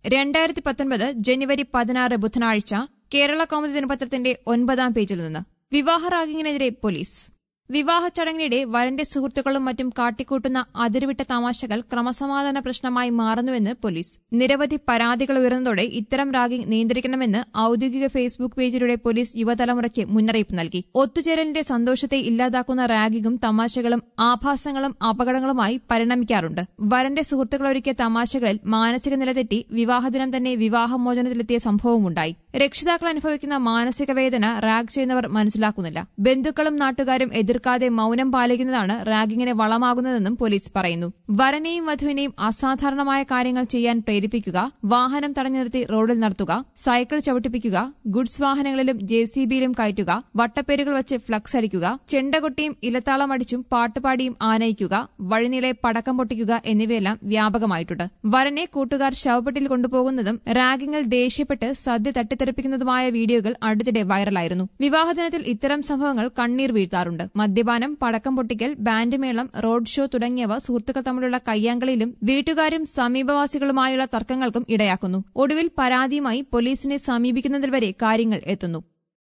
രണ്ടായിരത്തി പത്തൊൻപത് ജനുവരി പതിനാറ് ബുധനാഴ്ച കേരള കൗമുദി ദിനപത്രത്തിന്റെ ഒൻപതാം പേജിൽ നിന്ന് വിവാഹ റാഗിങ്ങിനെതിരെ പോലീസ് വിവാഹ ചടങ്ങിനിടെ വരന്റെ സുഹൃത്തുക്കളും മറ്റും കാട്ടിക്കൂട്ടുന്ന അതിരുവിട്ട തമാശകൾ ക്രമസമാധാന പ്രശ്നമായി മാറുന്നുവെന്ന് പോലീസ് നിരവധി പരാതികൾ ഉയർന്നതോടെ ഇത്തരം റാഗിംഗ് നിയന്ത്രിക്കണമെന്ന് ഔദ്യോഗിക ഫേസ്ബുക്ക് പേജിലൂടെ പോലീസ് യുവതലമുറയ്ക്ക് മുന്നറിയിപ്പ് നൽകി ഒത്തുചേരലിന്റെ സന്തോഷത്തെ ഇല്ലാതാക്കുന്ന റാഗിങ്ങും തമാശകളും ആഭാസങ്ങളും അപകടങ്ങളുമായി പരിണമിക്കാറുണ്ട് വരന്റെ സുഹൃത്തുക്കൾ ഒരുക്കിയ തമാശകളിൽ മാനസിക നില തെറ്റി വിവാഹദിനം തന്നെ വിവാഹമോചനത്തിലെത്തിയ സംഭവമുണ്ടായി രക്ഷിതാക്കൾ അനുഭവിക്കുന്ന മാനസിക വേദന റാഗ് ചെയ്യുന്നവർ മനസ്സിലാക്കുന്നില്ല ബന്ധുക്കളും നാട്ടുകാരും എതിർക്കാതെ മൌനം പാലിക്കുന്നതാണ് റാഗിങ്ങിന് വളമാകുന്നതെന്നും പോലീസ് പറയുന്നു വരനെയും വധുവിനെയും അസാധാരണമായ കാര്യങ്ങൾ ചെയ്യാൻ പ്രേരിപ്പിക്കുക വാഹനം തടഞ്ഞു നിർത്തി റോഡിൽ നടത്തുക സൈക്കിൾ ചവിട്ടിപ്പിക്കുക ഗുഡ്സ് വാഹനങ്ങളിലും ജെ സി ബിയിലും കയറ്റുക വട്ടപ്പേരുകൾ വച്ച് ഫ്ലക്സ് അടിക്കുക ചെണ്ടകൊട്ടിയും ഇലത്താളം അടിച്ചും പാട്ടുപാടിയും ആനയിക്കുക വഴിനീളെ പടക്കം പൊട്ടിക്കുക എന്നിവയെല്ലാം വ്യാപകമായിട്ടുണ്ട് വരനെ കൂട്ടുകാർ ശവപ്പെട്ടിൽ കൊണ്ടുപോകുന്നതും റാഗിങ്ങിൽ ദേഷ്യപ്പെട്ട് സദ്യ തട്ടിത്തെറിപ്പിക്കുന്നതുമായ വീഡിയോകൾ അടുത്തിടെ വൈറലായിരുന്നു വിവാഹദിനത്തിൽ ഇത്തരം സംഭവങ്ങൾ കണ്ണീർ വീഴ്ത്താറുണ്ട് മദ്യപാനം പടക്കം പൊട്ടിക്കൽ ബാൻഡ് മേളം റോഡ് ഷോ തുടങ്ങിയവ സുഹൃത്തുക്കൾ തമ്മിലുള്ള കയ്യാങ്കളിയിലും വീട്ടുകാരും സമീപവാസികളുമായുള്ള തർക്കങ്ങൾക്കും ഇടയാക്കുന്നു ഒടുവിൽ പരാതിയുമായി പോലീസിനെ സമീപിക്കുന്നതിൽ വരെ കാര്യങ്ങൾ എത്തുന്നു